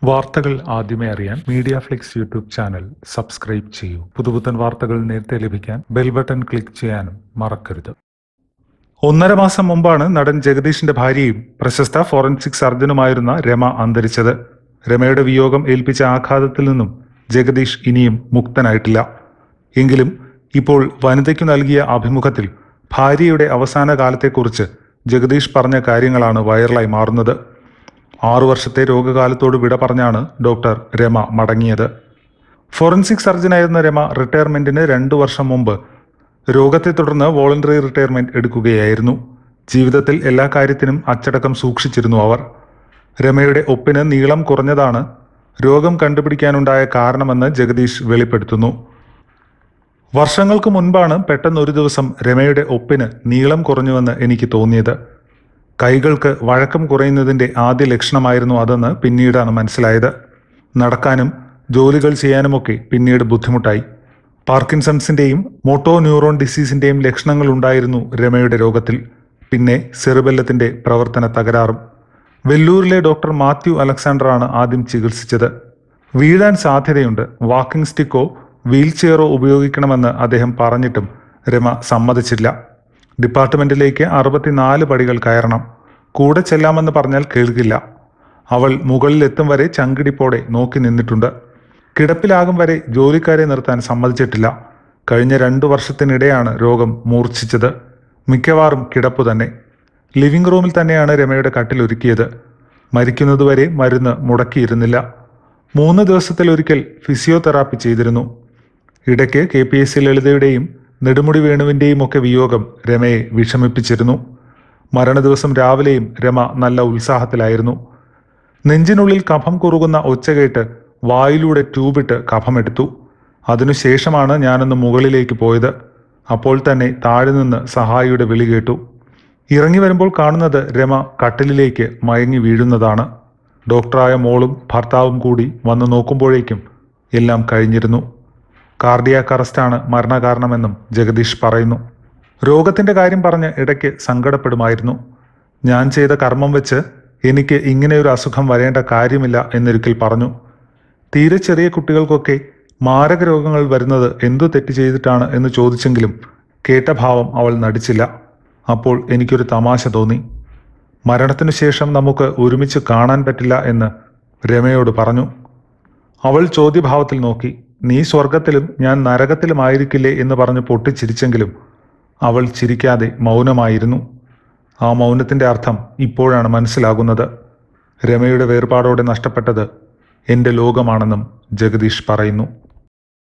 വാർത്തകൾ ആദ്യമേ അറിയാൻ Media Flix YouTube channel subscribe ചെയ്യൂ പുതുപുത്തൻ വാർത്തകൾ നേരത്തെ ലഭിക്കാൻ ബെൽ ബട്ടൺ ക്ലിക്ക് ചെയ്യാനും മറക്കരുത് ഒന്നര മാസം മുമ്പാണ് നടൻ ജഗദീഷിന്റെ ഭാര്യയും പ്രശസ്ത ഫോറൻസിക് സർജനുമായിരുന്ന രമ അന്തരിച്ചത് രമയുടെ വിയോഗം ഏൽപ്പിച്ച ആഘാതത്തിൽ നിന്നും ജഗദീഷ് ഇനിയും മുക്തനായിട്ടില്ല എങ്കിലും ഇപ്പോൾ വനിതയ്ക്കു നൽകിയ അഭിമുഖത്തിൽ ഭാര്യയുടെ അവസാന കാലത്തെക്കുറിച്ച് ജഗദീഷ് പറഞ്ഞ കാര്യങ്ങളാണ് വൈറലായി മാറുന്നത് ആറു വർഷത്തെ രോഗകാലത്തോട് വിട പറഞ്ഞാണ് ഡോക്ടർ രമ മടങ്ങിയത് ഫോറൻസിക് സർജനായിരുന്ന രമ റിട്ടയർമെന്റിന് രണ്ടു വർഷം മുമ്പ് രോഗത്തെ തുടർന്ന് വോളണ്ടറി റിട്ടയർമെന്റ് എടുക്കുകയായിരുന്നു ജീവിതത്തിൽ എല്ലാ കാര്യത്തിനും അച്ചടക്കം സൂക്ഷിച്ചിരുന്നു അവർ രമയുടെ ഒപ്പിന് നീളം കുറഞ്ഞതാണ് രോഗം കണ്ടുപിടിക്കാനുണ്ടായ കാരണമെന്ന് ജഗദീഷ് വെളിപ്പെടുത്തുന്നു വർഷങ്ങൾക്ക് മുൻപാണ് പെട്ടെന്ന് ഒരു ദിവസം രമയുടെ ഒപ്പിന് നീളം കുറഞ്ഞുവെന്ന് എനിക്ക് തോന്നിയത് കൈകൾക്ക് വഴക്കം കുറയുന്നതിന്റെ ആദ്യ ലക്ഷണമായിരുന്നു അതെന്ന് പിന്നീടാണ് മനസ്സിലായത് നടക്കാനും ജോലികൾ ചെയ്യാനുമൊക്കെ പിന്നീട് ബുദ്ധിമുട്ടായി പാർക്കിൻസൺസിന്റെയും മോട്ടോ ന്യൂറോൺ ഡിസീസിന്റെയും ലക്ഷണങ്ങൾ ഉണ്ടായിരുന്നു രമയുടെ രോഗത്തിൽ പിന്നെ സെറിബെല്ലത്തിന്റെ പ്രവർത്തന തകരാറും വെല്ലൂരിലെ ഡോക്ടർ മാത്യു അലക്സാണ്ടറാണ് ആദ്യം ചികിത്സിച്ചത് വീഴാൻ സാധ്യതയുണ്ട് വാക്കിംഗ് സ്റ്റിക്കോ വീൽ ചെയറോ ഉപയോഗിക്കണമെന്ന് അദ്ദേഹം പറഞ്ഞിട്ടും രമ സമ്മതിച്ചില്ല ഡിപ്പാർട്ട്മെന്റിലേക്ക് അറുപത്തിനാല് പടികൾ കയറണം കൂടെ ചെല്ലാമെന്ന് പറഞ്ഞാൽ കേൾക്കില്ല അവൾ മുകളിലെത്തും വരെ ചങ്കിടിപ്പോടെ നോക്കി നിന്നിട്ടുണ്ട് കിടപ്പിലാകും വരെ ജോലിക്കാരെ നിർത്താൻ സമ്മതിച്ചിട്ടില്ല കഴിഞ്ഞ രണ്ടു വർഷത്തിനിടെയാണ് രോഗം മൂർച്ഛിച്ചത് മിക്കവാറും കിടപ്പ് തന്നെ ലിവിംഗ് റൂമിൽ തന്നെയാണ് രമയുടെ കട്ടിൽ ഒരുക്കിയത് മരിക്കുന്നതുവരെ മരുന്ന് മുടക്കിയിരുന്നില്ല മൂന്ന് ദിവസത്തിലൊരിക്കൽ ഫിസിയോതെറാപ്പി ചെയ്തിരുന്നു ഇടയ്ക്ക് കെ പി എസ് സി ലളിതയുടെയും നെടുമുടി വേണുവിന്റെയും ഒക്കെ വിയോഗം രമയെ വിഷമിപ്പിച്ചിരുന്നു മരണദിവസം രാവിലെയും രമ നല്ല ഉത്സാഹത്തിലായിരുന്നു നെഞ്ചിനുള്ളിൽ കഫം കുറുകുന്ന ഒച്ച കേട്ട് വായിലൂടെ ട്യൂബിട്ട് കഫമെടുത്തു അതിനുശേഷമാണ് ഞാനൊന്ന് മുകളിലേക്ക് പോയത് അപ്പോൾ തന്നെ താഴെ നിന്ന് സഹായിയുടെ വിളി കേട്ടു ഇറങ്ങി വരുമ്പോൾ കാണുന്നത് രമ കട്ടിലിലേക്ക് മയങ്ങി വീഴുന്നതാണ് ഡോക്ടറായ മോളും ഭർത്താവും കൂടി വന്നു നോക്കുമ്പോഴേക്കും എല്ലാം കഴിഞ്ഞിരുന്നു കാർഡിയാക് അറസ്റ്റാണ് മരണകാരണമെന്നും ജഗദീഷ് പറയുന്നു രോഗത്തിന്റെ കാര്യം പറഞ്ഞ് ഇടയ്ക്ക് സങ്കടപ്പെടുമായിരുന്നു ഞാൻ ചെയ്ത കർമ്മം വെച്ച് എനിക്ക് ഇങ്ങനെയൊരു അസുഖം വരേണ്ട കാര്യമില്ല എന്നൊരിക്കൽ പറഞ്ഞു തീരെ ചെറിയ കുട്ടികൾക്കൊക്കെ മാരക രോഗങ്ങൾ വരുന്നത് എന്തു തെറ്റ് ചെയ്തിട്ടാണ് എന്ന് ചോദിച്ചെങ്കിലും കേട്ട ഭാവം അവൾ നടിച്ചില്ല അപ്പോൾ എനിക്കൊരു തമാശ തോന്നി മരണത്തിനു ശേഷം നമുക്ക് ഒരുമിച്ച് കാണാൻ പറ്റില്ല എന്ന് രമയോട് പറഞ്ഞു അവൾ ചോദ്യഭാവത്തിൽ നോക്കി നീ സ്വർഗത്തിലും ഞാൻ നരകത്തിലുമായിരിക്കില്ലേ എന്ന് പറഞ്ഞ് പൊട്ടിച്ചിരിച്ചെങ്കിലും അവൾ ചിരിക്കാതെ മൗനമായിരുന്നു ആ മൗനത്തിന്റെ അർത്ഥം ഇപ്പോഴാണ് മനസ്സിലാകുന്നത് രമയുടെ വേർപാടോടെ നഷ്ടപ്പെട്ടത് എൻ്റെ ലോകമാണെന്നും ജഗദീഷ് പറയുന്നു